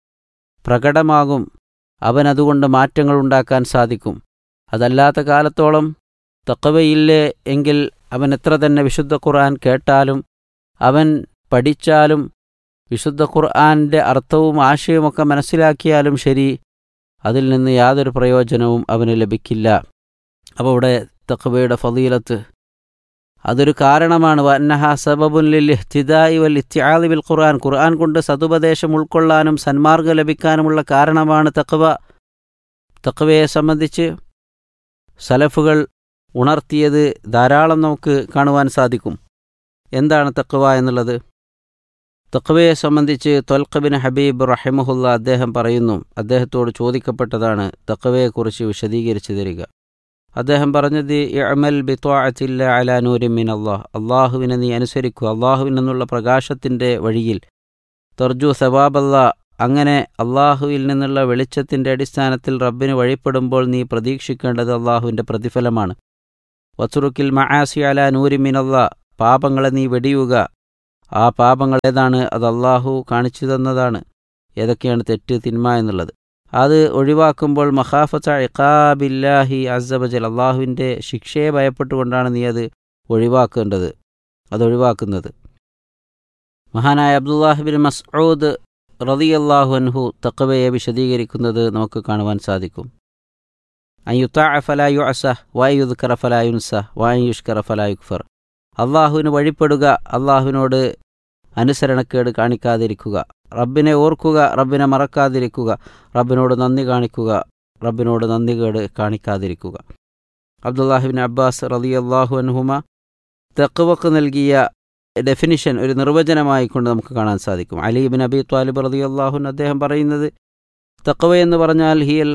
പ്രകടമാകും അവൻ അതുകൊണ്ട് മാറ്റങ്ങൾ ഉണ്ടാക്കാൻ സാധിക്കും അതല്ലാത്ത കാലത്തോളം തക്കവയില്ലേ എങ്കിൽ അവൻ എത്ര തന്നെ വിശുദ്ധ ഖുർആൻ കേട്ടാലും അവൻ പഠിച്ചാലും വിശുദ്ധ ഖുർആൻ്റെ അർത്ഥവും ആശയവുമൊക്കെ മനസ്സിലാക്കിയാലും ശരി അതിൽ നിന്ന് യാതൊരു പ്രയോജനവും അവന് ലഭിക്കില്ല അപ്പോൾ ഇവിടെ തഖബയുടെ ഫതീലത്ത് അതൊരു കാരണമാണ് വന്നഹ സബബുൻ ലിൽ ഇഹ്തിദായി വൽ ഇത്തിആദി ബിൽ ഖുർആൻ ഖുർആൻ കൊണ്ട് സതുപദേശം ഉൾക്കൊള്ളാനും സന്മാർഗം ലഭിക്കാനുമുള്ള കാരണമാണ് തഖവ തഖവയെ സംബന്ധിച്ച് സലഫുകൾ ഉണർത്തിയത് ധാരാളം നമുക്ക് കാണുവാൻ സാധിക്കും എന്താണ് തഖവ എന്നുള്ളത് തഖവയെ സംബന്ധിച്ച് തൊൽഖബിൻ ഹബീബ് റഹിമഹുല്ല അദ്ദേഹം പറയുന്നു അദ്ദേഹത്തോട് ചോദിക്കപ്പെട്ടതാണ് തഖവയെക്കുറിച്ച് വിശദീകരിച്ചു തരിക അദ്ദേഹം പറഞ്ഞത് ഇഅമൽ ബിത്വാഅത്തില്ല അലാ നൂരിൻ മിൻ അള്ളാഹ് അള്ളാഹുവിനെ നീ അനുസരിക്കുക അള്ളാഹുവിൽ നിന്നുള്ള പ്രകാശത്തിൻ്റെ വഴിയിൽ തർജു സവാബല്ല അങ്ങനെ അള്ളാഹുവിൽ നിന്നുള്ള വെളിച്ചത്തിൻ്റെ അടിസ്ഥാനത്തിൽ റബ്ബിന് വഴിപ്പെടുമ്പോൾ നീ പ്രതീക്ഷിക്കേണ്ടത് അള്ളാഹുവിൻ്റെ പ്രതിഫലമാണ് വസുറുക്കിൽ മആസി അലാ നൂരി മിനല്ല പാപങ്ങളെ നീ വെടിയുക ആ പാപങ്ങൾ ഏതാണ് അത് അള്ളാഹു കാണിച്ചു തന്നതാണ് ഏതൊക്കെയാണ് തെറ്റ് തിന്മ എന്നുള്ളത് അത് ഒഴിവാക്കുമ്പോൾ മഹാഫത്ത ഇഖാബില്ലാഹി അസബജൽ അള്ളാഹുവിൻ്റെ ശിക്ഷയെ ഭയപ്പെട്ടുകൊണ്ടാണ് നീ അത് ഒഴിവാക്കേണ്ടത് അത് ഒഴിവാക്കുന്നത് മഹാനായ അബ്ദുല്ലാഹിബിൻ മസ്ഊദ് റതിയല്ലാഹു അൻഹു തക്കവയെ വിശദീകരിക്കുന്നത് നമുക്ക് കാണുവാൻ സാധിക്കും അയ്യുത്താ ഫലായു അസ വായുദ്കറ ഫലായുൻസ വായുഷ്കറ ഫലായുക്ഫർ അള്ളാഹുവിന് വഴിപ്പെടുക അള്ളാഹുവിനോട് അനുസരണക്കേട് കാണിക്കാതിരിക്കുക റബ്ബിനെ ഓർക്കുക റബ്ബിനെ മറക്കാതിരിക്കുക റബ്ബിനോട് നന്ദി കാണിക്കുക റബ്ബിനോട് നന്ദികേട് കാണിക്കാതിരിക്കുക അബ്ദുല്ലാഹിബിൻ അബ്ബാസ് റതി അള്ളാഹു അൻഹുമ തെക്കുവക്ക് നൽകിയ ഡെഫിനിഷൻ ഒരു നിർവചനമായി കൊണ്ട് നമുക്ക് കാണാൻ സാധിക്കും അലീബിൻ അബി ത്വാലിബ് റതി അള്ളാഹുൻ അദ്ദേഹം പറയുന്നത് തക്കവ എന്ന് പറഞ്ഞാൽ ഹിയൽ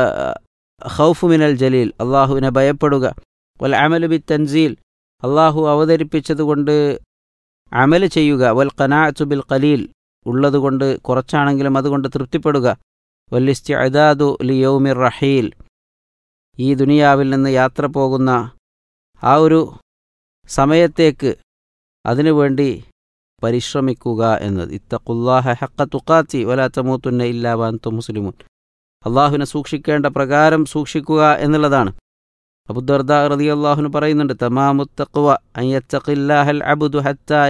ഹൗഫ് മിനൽ ജലീൽ അള്ളാഹുവിനെ ഭയപ്പെടുക വൽ അമലു ബി തൻസീൽ അള്ളാഹു അവതരിപ്പിച്ചതുകൊണ്ട് അമല് ചെയ്യുക വൽ ഖനാഅത്തു ബിൽ ഖലീൽ ഉള്ളതുകൊണ്ട് കുറച്ചാണെങ്കിലും അതുകൊണ്ട് തൃപ്തിപ്പെടുക വല്ലിസ്തി അദാദു ലി യൗമിർ റഹീൽ ഈ ദുനിയാവിൽ നിന്ന് യാത്ര പോകുന്ന ആ ഒരു സമയത്തേക്ക് അതിനുവേണ്ടി പരിശ്രമിക്കുക എന്നത് ഇത്തഖുല്ലാഹ ഹക്ക തുക്കാത്തി വലാ തമൂത്തുന്ന ഇല്ലാ വാന്തു മുസ്ലിമുൻ അള്ളാഹുവിനെ സൂക്ഷിക്കേണ്ട പ്രകാരം സൂക്ഷിക്കുക എന്നുള്ളതാണ് അബുദർദ റതി അള്ളാഹുന് പറയുന്നുണ്ട് തമാമുത്തഖ്വ അയ്യത്തഖില്ലാഹൽ അബ്ദു ഹത്ത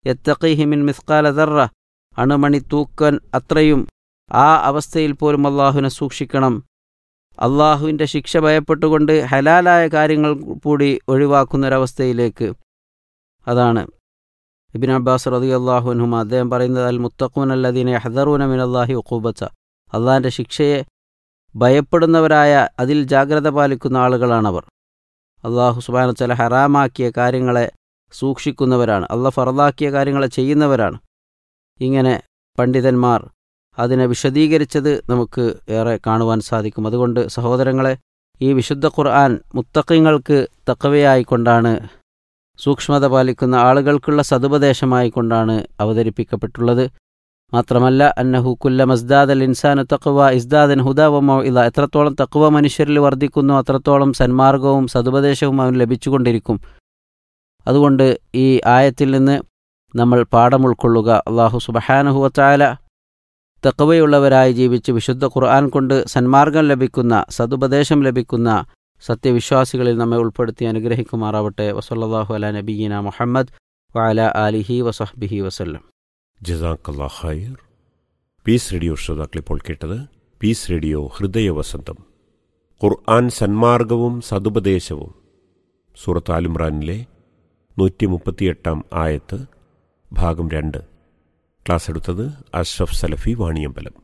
യത്തഖിഹിമിൻ മിസ്കാല ദർറ അണുമണി തൂക്കൻ അത്രയും ആ അവസ്ഥയിൽ പോലും അള്ളാഹുവിനെ സൂക്ഷിക്കണം അള്ളാഹുവിൻ്റെ ശിക്ഷ ഭയപ്പെട്ടുകൊണ്ട് ഹലാലായ കാര്യങ്ങൾ കൂടി ഒഴിവാക്കുന്നൊരവസ്ഥയിലേക്ക് അതാണ് ഇബിൻ അബ്ബാസ് റതി അള്ളാഹുനുമ അദ്ദേഹം പറയുന്നത് അൽ മുത്തഖൂൻ അല്ലദീനെ ഹദറൂന മിൻ അള്ളാഹി ഉക്കൂബച്ച അള്ളാഹിൻ്റെ ശിക്ഷയെ ഭയപ്പെടുന്നവരായ അതിൽ ജാഗ്രത പാലിക്കുന്ന ആളുകളാണവർ അള്ളാഹു സുബാന ചില ഹറാമാക്കിയ കാര്യങ്ങളെ സൂക്ഷിക്കുന്നവരാണ് അള്ളാഹ് ഫറലാക്കിയ കാര്യങ്ങളെ ചെയ്യുന്നവരാണ് ഇങ്ങനെ പണ്ഡിതന്മാർ അതിനെ വിശദീകരിച്ചത് നമുക്ക് ഏറെ കാണുവാൻ സാധിക്കും അതുകൊണ്ട് സഹോദരങ്ങളെ ഈ വിശുദ്ധ ഖുർആൻ മുത്തക്കിങ്ങൾക്ക് തക്കവയായിക്കൊണ്ടാണ് സൂക്ഷ്മത പാലിക്കുന്ന ആളുകൾക്കുള്ള സതുപദേശമായിക്കൊണ്ടാണ് അവതരിപ്പിക്കപ്പെട്ടുള്ളത് മാത്രമല്ല അന്നഹു കുല്ല മസ്ദാദൽ ഇൻസാനു തക്വ ഇസ്ദാദൻ ഹുദാവമോ ഇല്ല എത്രത്തോളം തക്വ മനുഷ്യരിൽ വർദ്ധിക്കുന്നു അത്രത്തോളം സന്മാർഗവും സതുപദേശവും അവന് ലഭിച്ചുകൊണ്ടിരിക്കും അതുകൊണ്ട് ഈ ആയത്തിൽ നിന്ന് നമ്മൾ പാഠം ഉൾക്കൊള്ളുക അള്ളാഹു സുബഹാനഹുവത്തായ തക്കവയുള്ളവരായി ജീവിച്ച് വിശുദ്ധ ഖുർആൻ കൊണ്ട് സന്മാർഗം ലഭിക്കുന്ന സതുപദേശം ലഭിക്കുന്ന സത്യവിശ്വാസികളിൽ നമ്മെ ഉൾപ്പെടുത്തി അനുഗ്രഹിക്കുമാറാവട്ടെ വസല്ലാഹു അല നബീന മുഹമ്മദ് വഅല ആലിഹി വസഹ്ബിഹി വസല്ലം ജസാക്കല്ലാ ഖൈർ പീസ് റേഡിയോ ശ്രോതാക്കൾ ഇപ്പോൾ കേട്ടത് പീസ് റേഡിയോ ഹൃദയവസന്തം ഖുർആൻ സന്മാർഗവും സതുപദേശവും സൂറത്ത് ആലിമ്രാനിലെ നൂറ്റി മുപ്പത്തിയെട്ടാം ആയത്ത് ഭാഗം രണ്ട് ക്ലാസ് എടുത്തത് അഷ്റഫ് സലഫി വാണിയമ്പലം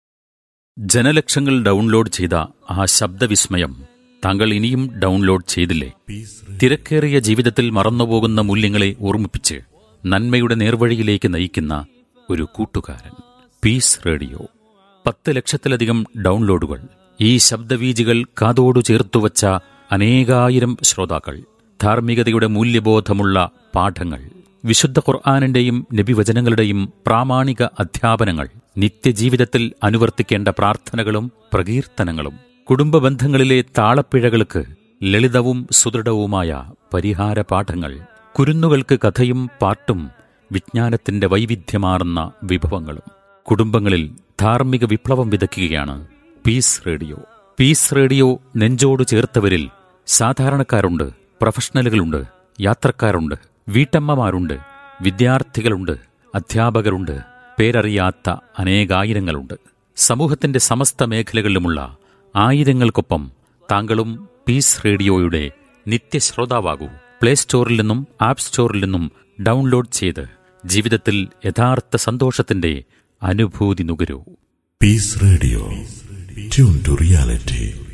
ജനലക്ഷങ്ങൾ ഡൗൺലോഡ് ചെയ്ത ആ ശബ്ദവിസ്മയം താങ്കൾ ഇനിയും ഡൗൺലോഡ് ചെയ്തില്ലേ തിരക്കേറിയ ജീവിതത്തിൽ മറന്നുപോകുന്ന മൂല്യങ്ങളെ ഓർമ്മിപ്പിച്ച് നന്മയുടെ നേർവഴിയിലേക്ക് നയിക്കുന്ന ഒരു കൂട്ടുകാരൻ പീസ് റേഡിയോ പത്ത് ലക്ഷത്തിലധികം ഡൗൺലോഡുകൾ ഈ ശബ്ദവീജികൾ കാതോടു ചേർത്തുവച്ച അനേകായിരം ശ്രോതാക്കൾ ധാർമ്മികതയുടെ മൂല്യബോധമുള്ള പാഠങ്ങൾ വിശുദ്ധ ഖുർആാനിന്റെയും നബിവചനങ്ങളുടെയും പ്രാമാണിക അധ്യാപനങ്ങൾ നിത്യജീവിതത്തിൽ അനുവർത്തിക്കേണ്ട പ്രാർത്ഥനകളും പ്രകീർത്തനങ്ങളും കുടുംബ ബന്ധങ്ങളിലെ താളപ്പിഴകൾക്ക് ലളിതവും സുദൃഢവുമായ പരിഹാര പാഠങ്ങൾ കുരുന്നുകൾക്ക് കഥയും പാട്ടും വിജ്ഞാനത്തിന്റെ വൈവിധ്യമാർന്ന വിഭവങ്ങളും കുടുംബങ്ങളിൽ ധാർമ്മിക വിപ്ലവം വിതയ്ക്കുകയാണ് പീസ് റേഡിയോ പീസ് റേഡിയോ നെഞ്ചോട് ചേർത്തവരിൽ സാധാരണക്കാരുണ്ട് പ്രൊഫഷണലുകളുണ്ട് യാത്രക്കാരുണ്ട് വീട്ടമ്മമാരുണ്ട് വിദ്യാർത്ഥികളുണ്ട് അധ്യാപകരുണ്ട് പേരറിയാത്ത അനേകായിരങ്ങളുണ്ട് സമൂഹത്തിന്റെ സമസ്ത മേഖലകളിലുമുള്ള ആയിരങ്ങൾക്കൊപ്പം താങ്കളും പീസ് റേഡിയോയുടെ നിത്യശ്രോതാവാകൂ പ്ലേ സ്റ്റോറിൽ നിന്നും ആപ്പ് സ്റ്റോറിൽ നിന്നും ഡൗൺലോഡ് ചെയ്ത് ജീവിതത്തിൽ യഥാർത്ഥ സന്തോഷത്തിന്റെ അനുഭൂതി നുകരൂ Peace Radio. Tune to reality.